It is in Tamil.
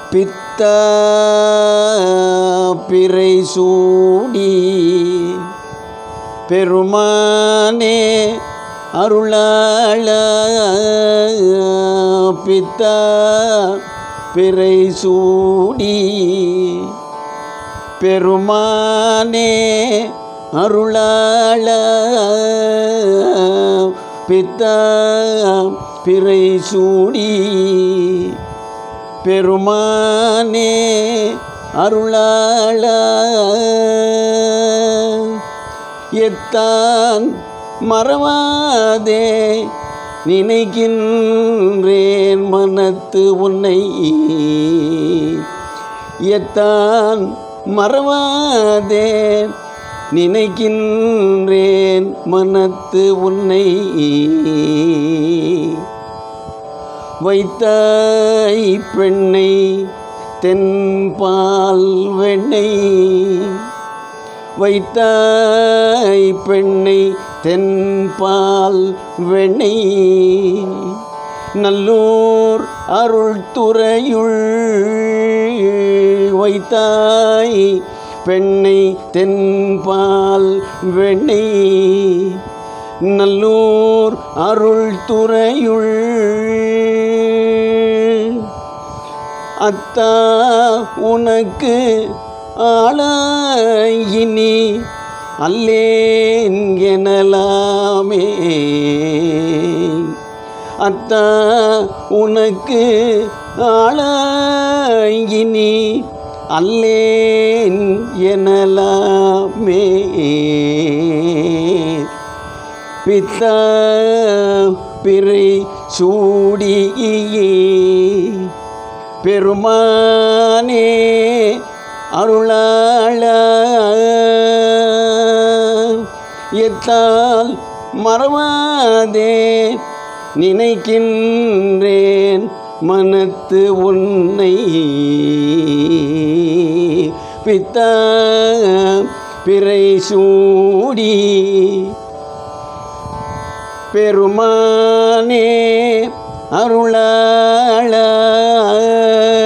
பித்த பிறை சூடி பெருமானே அருளாள பித்த பிறை சூடி பெருமானே அருளாள பித்த பிறை சூடி பெருமானே அருளாள எத்தான் மறவாதே நினைக்கின்றேன் மனத்து உன்னை எத்தான் மறவாதே நினைக்கின்றேன் மனத்து உன்னை வைத்தாய் பெண்ணை தென்பால் வெண்ணை வைத்தாய் பெண்ணை தென்பால் வெண்ணை நல்லூர் அருள் துறையுள் வைத்தாய் பெண்ணை தென்பால் வெண்ணை நல்லூர் அருள் துறையுள் அத்தா உனக்கு ஆளாயினி அல்லேன் எனலாமே அத்தா உனக்கு ஆளாயினி அல்லேன் எனலாமே பித்த பிறை சூடியே பெருமானே அருளாள எத்தால் மறவாதே நினைக்கின்றேன் மனத்து உன்னை பித்த பிறை சூடி பெருமானே அருளாள